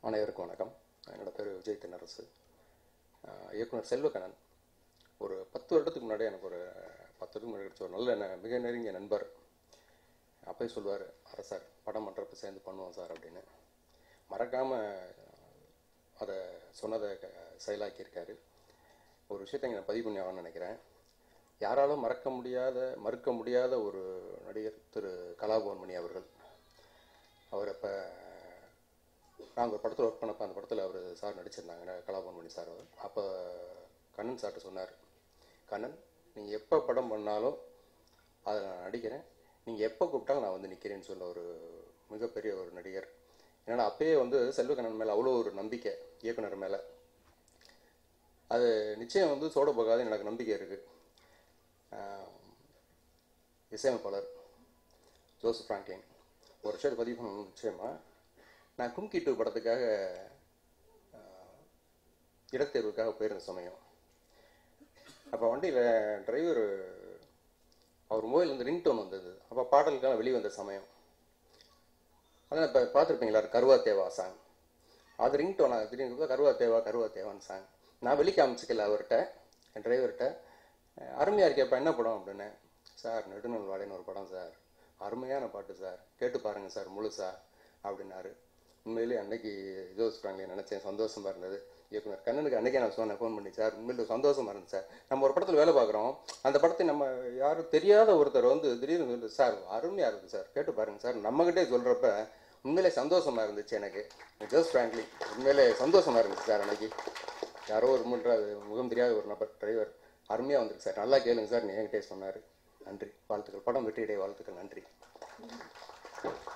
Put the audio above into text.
அனைவருக்கும் வணக்கம் என்னோட பேர் விஜய் தென்னரசு ஆஹ் இயக்குனர் செல்வகண்ணன் ஒரு பத்து வருடத்துக்கு முன்னாடி எனக்கு ஒரு பத்து வருடத்துக்கு முன்னாடி கிடைச்ச ஒரு நல்ல ந- மிக நெருங்கிய நண்பர் அப்பயே சொல்லுவார் அரை சார் படம் பண்ணுறப்ப சேர்ந்து பண்ணுவோம் சார் அப்படின்னு மறக்காமல் அதை சொன்னதை க- செயலாக்கியிருக்காரு ஒரு விஷயத்தை இங்க நான் பதிவு பண்ணி ஆகணும்னு நினைக்கிறேன் யாராலும் மறக்க முடியாத மறுக்க முடியாத ஒரு நடிகர் திரு கலாபவன் மணி அவர்கள் அவர் அப்போ நாங்கள் ஒரு படத்தில் ஒர்க் பண்ணப்போ அந்த படத்தில் அவர் சார் நடிச்சிருந்தாங்க கலாபவன் மணி சார் அவர் அப்போ கண்ணன் சார்ட்ட சொன்னார் கண்ணன் நீங்கள் எப்போ படம் பண்ணாலும் அதில் நான் நடிக்கிறேன் நீங்கள் எப்போ கூப்பிட்டாலும் நான் வந்து நிற்கிறேன்னு சொல்ல ஒரு மிகப்பெரிய ஒரு நடிகர் ஏன்னா அப்பயே வந்து செல்வகண்ணன் மேலே அவ்வளோ ஒரு நம்பிக்கை இயக்குனர் மேலே அது நிச்சயம் வந்து சோட போகாது எனக்கு நம்பிக்கை இருக்குது இசையமைப்பாளர் ஜோசப் ஃப்ராங்க்லின் ஒரு விஷயத்தை பதிவு பண்ணணும் நிச்சயமா நான் கும்கி டூ படத்துக்காக ஆஹ், இடத்தேர்வுக்காக போயிருந்த சமயம் அப்போ வண்டியில் டிரைவர் அவர் மொபைல் வந்து ரிங்டோன் வந்தது அப்போ பாடலுக்கெல்லாம் வெளியே வந்த சமயம் அதான் இப்போ பார்த்துருப்பீங்களா கருவா தேவா சாங் அது ரிங்டோனா திடீர்னு கூப்பிட்டா, கருவா தேவா கருவா தேவான்னு சாங் நான் வெளி காமிச்சிக்கல அவர்கிட்ட என் டிரைவர்கிட்ட அருமையாக இருக்கேப்பா என்ன படம் அப்படின்னு சார் நெடுநல் வாடேன்னு ஒரு படம் சார் அருமையான பாட்டு சார் கேட்டு பாருங்க சார் முழுசா அப்படின்னாரு உண்மையிலேயே அன்னைக்கு ஜோஸ் ஃப்ராங்க்லி நினச்சேன் சந்தோஷமா இருந்தது இயக்குனர் கண்ணனுக்கு அன்னைக்கே நான் சொன்னேன் ஃபோன் பண்ணி சார் உண்மையில சந்தோஷமா இருந்துச்சு சார் நம்ம ஒரு படத்தில் வேலை பார்க்குறோம் அந்த படத்தை நம்ம யாரும் தெரியாத ஒருத்தர் வந்து திடீர்னு வந்து சார் அருமையாக இருக்குது சார் கேட்டு பாருங்க சார் நம்மகிட்டே சொல்கிறப்ப உண்மையிலே சந்தோஷமா இருந்துச்சு எனக்கு ஜோஸ் ஃப்ராங்க்லி உண்மையிலே சந்தோஷமா இருந்துச்சு சார் அன்னைக்கு யாரோ ஒரு மூன்றாவது முகம் தெரியாத ஒரு நபர் டிரைவர் அருமையாக வந்திருக்கு சார் நல்லா கேளுங்க சார் என்கிட்டே சொன்னார் நன்றி வாழ்த்துக்கள் படம் வெற்றியடைய வாழ்த்துக்கள் நன்றி